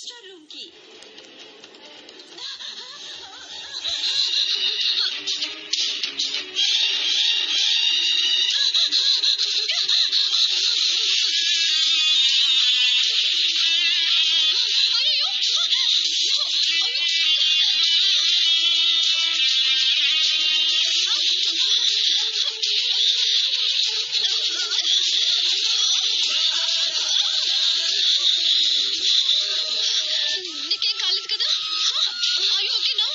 star room కి నీకేం కాలేదు కదా అయ్యో okay no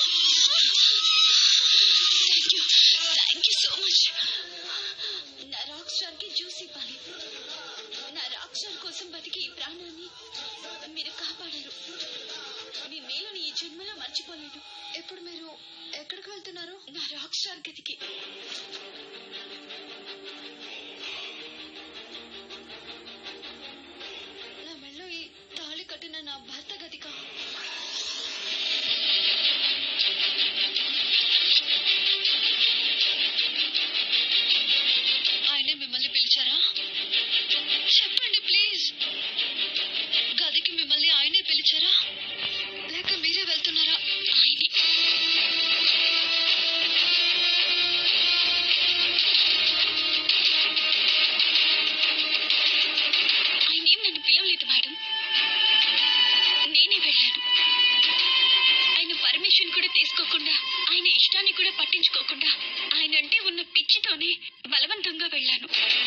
thank you thank you so much నా రాక్ స్టార్ కి జ్యూస్ ఇవ్వాలి నా రాక్ స్టార్ కోసం బతికి ఈ ప్రాణాన్ని మీరు కాపాడారు మీ మేలుని ఈ జన్మలో మర్చిపోలేను ఇప్పుడు మీరు ఎక్కడికి వెళ్తున్నారు నా రాక్ స్టార్ గదికి నా మెళ్ళో ఈ తాళి కట్టిన నా భర్త గదిగా ఆయనే మిమ్మల్ని పిలిచారా చెప్పండి ప్లీజ్ గదికి మిమ్మల్ని ఆయనే పిలిచారా లేక మీరే వెళ్తున్నారా ఆయనే ఆయనేం నన్ను పిలవలేదు మేడం నేనే వెళ్ళాను ఆయన పర్మిషన్ కూడా తీసుకోకుండా ఆయన ఇష్టాన్ని కూడా పట్టించుకోకుండా ఆయన అంటే ఉన్న పిచ్చితోనే బలవంతంగా వెళ్ళాను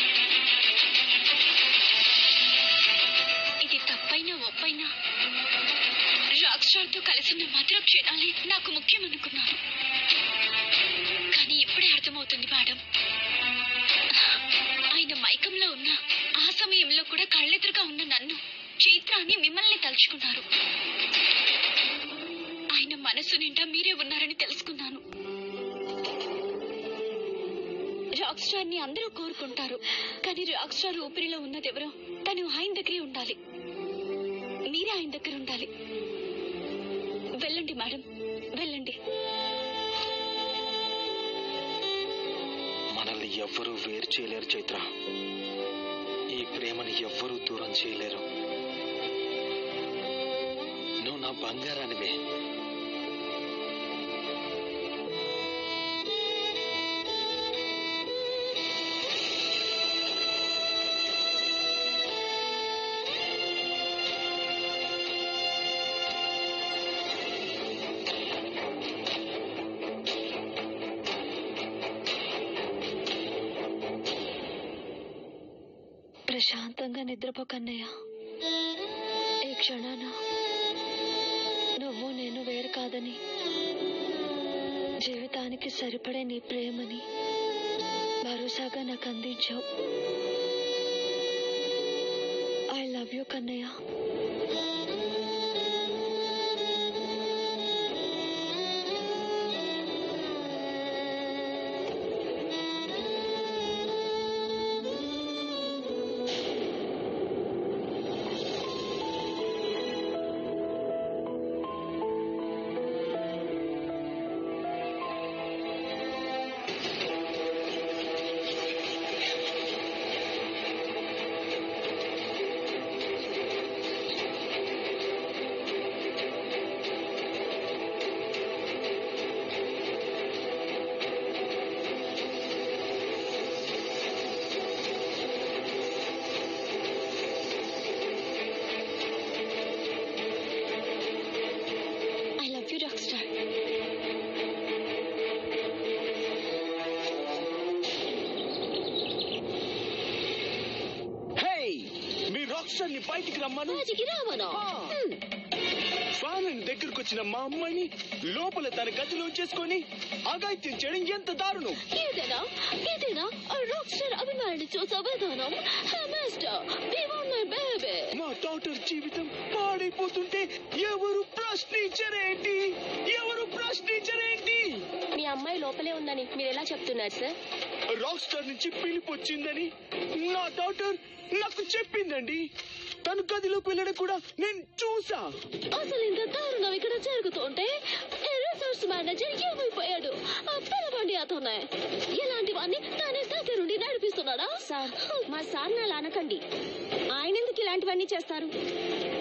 ఇది తప్పైనా ఒప్పైనా రాక్ స్టార్ తో కలిసిన మధుర క్షణాలే నాకు ముఖ్యం అనుకున్నాను కానీ ఇప్పుడే అర్థమవుతుంది మేడం ఆయన మైకంలో ఉన్న ఆ సమయంలో కూడా కళ్ళెదురుగా ఉన్న నన్ను చైత్ర అని మిమ్మల్ని తలుచుకున్నారు ఆయన మనసు నిండా మీరే ఉన్నారని తెలుసుకున్నాను రాక్ స్టార్ ని అందరూ కోరుకుంటారు కానీ రాక్ స్టార్ ఊపిరిలో ఉన్నదెవరో తను ఆయన దగ్గరే ఉండాలి మీరే ఆయన దగ్గర ఉండాలి వెళ్ళండి మేడం వెళ్ళండి మనల్ని ఎవ్వరూ వేరు చేయలేరు చైత్ర ఈ ప్రేమని ఎవ్వరూ దూరం చేయలేరు నువ్వు నా బంగారానివే ప్రశాంతంగా నిద్రపోకన్నయ్య ఈ క్షణాన నువ్వు నేను వేరు కాదని జీవితానికి సరిపడే నీ ప్రేమని భరోసాగా నాకు అందించావు I love you Kannayya I love you rock star hey మీ రాక్ స్టార్ ని బయటికి రమ్మను ఫ్యాన్ దగ్గరకు వచ్చిన మా అమ్మాయిని లోపల తన గదిలో చేసుకొని అగాయిత్యం చేయడం ఎంత దారుణం ఇదేనా ఇదేనా రాక్ స్టార్ అభిమానులు చూసే విధానం మాస్టర్ మై బేబీ మా డాటర్ జీవితం పాడైపోతుంటే ఎవరు ప్రశ్నించరేంటి ఎవరు ప్రశ్నించరేంటి మీ అమ్మాయి లోపలే ఉందని మీరు ఎలా చెప్తున్నారు సార్ రాక్ స్టార్ నుంచి పిలుపు వచ్చిందని నా డాటర్ నాకు చెప్పిందండి తను గదిలోకి వెళ్ళడం కూడా నేను చూసా అసలు ఇంత దారుణం ఇక్కడ జరుగుతుంటే రిసోర్స్ మేనేజర్ ఏమైపోయాడు ఆ పిలవండి అతనే ఇలాంటివన్నీ తానే దగ్గరుండి నడిపిస్తున్నాడా సార్ మా సార్ అలా అనకండి ఆయన ఎందుకు ఇలాంటివన్నీ చేస్తారు